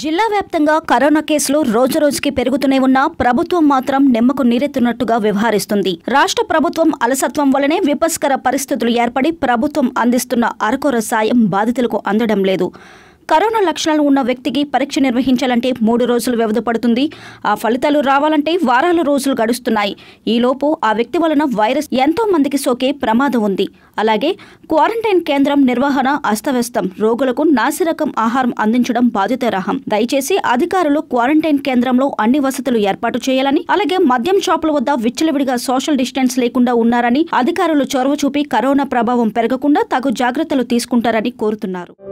జిల్లా వ్యాప్తంగా కరోనా కేసులు రోజురోజుకి పెరుగుతూనే ఉన్నా ప్రభుత్వం మాత్రం నిమ్మకు నీరెత్తున్నట్టుగా వ్యవహరిస్తుంది రాష్ట్ర ప్రభుత్వం అలసత్వం వల్లనే విపస్కర పరిస్థితులు ఏర్పడి ప్రభుత్వం అందిస్తున్న అరకొర సాయం బాధితులకు అందడం లేదు కరోనా లక్షణాలు ఉన్న వ్యక్తికి పరీక్ష నిర్వహించాలంటే మూడు రోజులు వ్యవధి పడుతుంది ఆ ఫలితాలు రావాలంటే వారాల రోజులు గడుస్తున్నాయి ఈలోపు ఆ వ్యక్తి వలన వైరస్ ఎంతో మందికి సోకే ప్రమాదం ఉంది అలాగే క్వారంటైన్ కేంద్రం నిర్వహణ అస్తవ్యస్తం రోగులకు నాసిరకం ఆహారం అందించడం బాధ్యతారాహం దయచేసి అధికారులు క్వారంటైన్ కేంద్రంలో అన్ని వసతులు ఏర్పాటు చేయాలని అలాగే మద్యం షాపుల వద్ద విచ్చలవిడిగా సోషల్ డిస్టెన్స్ లేకుండా ఉన్నారని అధికారులు చొరవ చూపి కరోనా ప్రభావం పెరగకుండా తగు జాగ్రత్తలు తీసుకుంటారని కోరుతున్నారు